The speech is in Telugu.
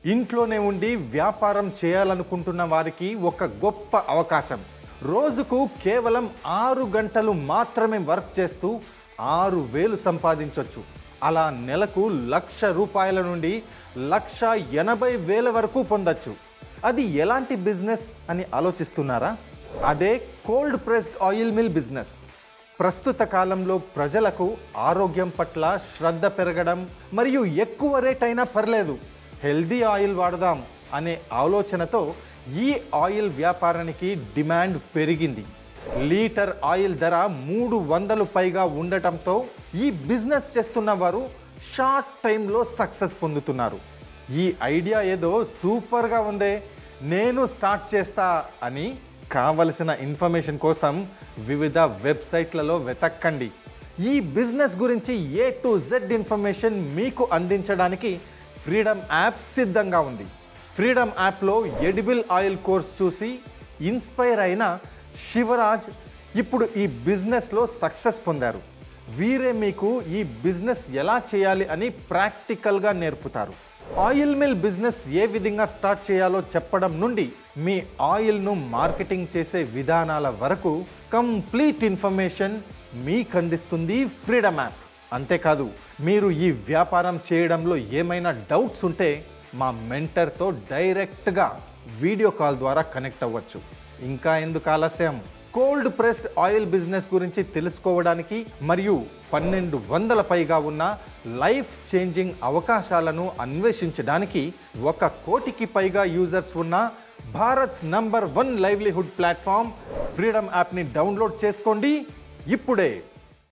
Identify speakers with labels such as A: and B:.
A: ఇంట్లోనే ఉండి వ్యాపారం చేయాలనుకుంటున్న వారికి ఒక గొప్ప అవకాశం రోజుకు కేవలం ఆరు గంటలు మాత్రమే వర్క్ చేస్తూ ఆరు వేలు సంపాదించవచ్చు అలా నెలకు లక్ష రూపాయల నుండి లక్ష ఎనభై వేల వరకు పొందొచ్చు అది ఎలాంటి బిజినెస్ అని ఆలోచిస్తున్నారా అదే cold pressed oil mill business ప్రస్తుత కాలంలో ప్రజలకు ఆరోగ్యం పట్ల శ్రద్ధ పెరగడం మరియు ఎక్కువ రేట్ అయినా పర్లేదు హెల్దీ ఆయిల్ వాడదాం అనే ఆలోచనతో ఈ ఆయిల్ వ్యాపారానికి డిమాండ్ పెరిగింది లీటర్ ఆయిల్ ధర మూడు వందలు పైగా ఉండటంతో ఈ బిజినెస్ చేస్తున్న వారు షార్ట్ టైంలో సక్సెస్ పొందుతున్నారు ఈ ఐడియా ఏదో సూపర్గా ఉందే నేను స్టార్ట్ చేస్తా అని కావలసిన ఇన్ఫర్మేషన్ కోసం వివిధ వెబ్సైట్లలో వెతక్కండి ఈ బిజినెస్ గురించి ఏ టు జెడ్ ఇన్ఫర్మేషన్ మీకు అందించడానికి ఫ్రీడమ్ యాప్ సిద్ధంగా ఉంది ఫ్రీడమ్ యాప్లో ఎడిబుల్ ఆయిల్ కోర్స్ చూసి ఇన్స్పైర్ అయిన శివరాజ్ ఇప్పుడు ఈ బిజినెస్లో సక్సెస్ పొందారు వీరే మీకు ఈ బిజినెస్ ఎలా చేయాలి అని ప్రాక్టికల్గా నేర్పుతారు ఆయిల్ మిల్ బిజినెస్ ఏ విధంగా స్టార్ట్ చేయాలో చెప్పడం నుండి మీ ఆయిల్ను మార్కెటింగ్ చేసే విధానాల వరకు కంప్లీట్ ఇన్ఫర్మేషన్ మీకు అందిస్తుంది ఫ్రీడమ్ యాప్ అంతేకాదు మీరు ఈ వ్యాపారం చేయడంలో ఏమైనా డౌట్స్ ఉంటే మా మెంటర్తో డైరెక్ట్గా వీడియో కాల్ ద్వారా కనెక్ట్ అవ్వచ్చు ఇంకా ఎందుకు ఆలస్యం కోల్డ్ ప్రెస్డ్ ఆయిల్ బిజినెస్ గురించి తెలుసుకోవడానికి మరియు పన్నెండు వందల పైగా ఉన్న లైఫ్ చేంజింగ్ అవకాశాలను అన్వేషించడానికి ఒక కోటికి పైగా యూజర్స్ ఉన్న Bharat's number one livelihood platform freedom యాప్ని డౌన్లోడ్ చేసుకోండి ఇప్పుడే